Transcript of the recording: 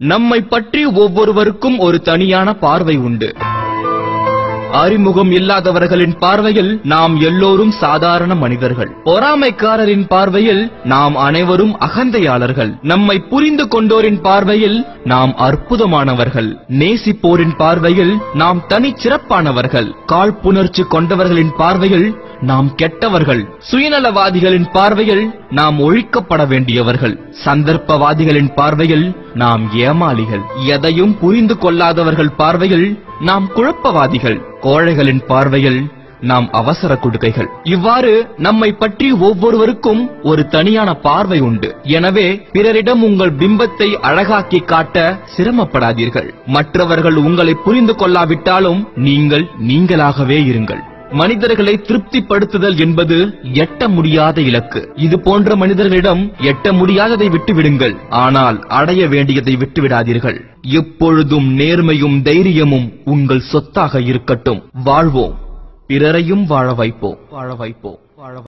நம்மை பற்றி ஒவ்வொருவருக்கும் ஒரு தனியான பார்வை உண்டு அறிமுகம் இல்லாதவர்களின் பார்வையில் நாம் எல்லோரும் சாதாரண மனிதர்கள் பொறாமைக்காரரின் பார்வையில் நாம் அனைவரும் அகந்தையாளர்கள் நம்மை புரிந்து கொண்டோரின் பார்வையில் நாம் அற்புதமானவர்கள் நேசிப்போரின் பார்வையில் நாம் தனிச்சிறப்பானவர்கள் காழ்ப்புணர்ச்சி கொண்டவர்களின் பார்வையில் நாம் கெட்டவர்கள் சுயநலவாதிகளின் பார்வையில் நாம் ஒழிக்கப்பட வேண்டியவர்கள் சந்தர்ப்பவாதிகளின் பார்வையில் நாம் ஏமாளிகள் எதையும் புரிந்து கொள்ளாதவர்கள் பார்வையில் நாம் குழப்பவாதிகள் கோழைகளின் பார்வையில் நாம் அவசர குடுக்கைகள் இவ்வாறு நம்மை பற்றி ஒவ்வொருவருக்கும் ஒரு தனியான பார்வை உண்டு எனவே பிறரிடம் உங்கள் பிம்பத்தை அழகாக்கி காட்ட சிரமப்படாதீர்கள் மற்றவர்கள் உங்களை புரிந்து கொள்ளாவிட்டாலும் நீங்கள் நீங்களாகவே இருங்கள் மனிதர்களை திருப்திப்படுத்துதல் என்பது எட்ட முடியாத இலக்கு இது போன்ற மனிதர்களிடம் எட்ட முடியாததை விட்டுவிடுங்கள் ஆனால் அடைய வேண்டியதை விட்டுவிடாதீர்கள் எப்பொழுதும் நேர்மையும் தைரியமும் உங்கள் சொத்தாக இருக்கட்டும் வாழ்வோம் பிறரையும் வாழ வைப்போம் வாழ வைப்போம் வாழ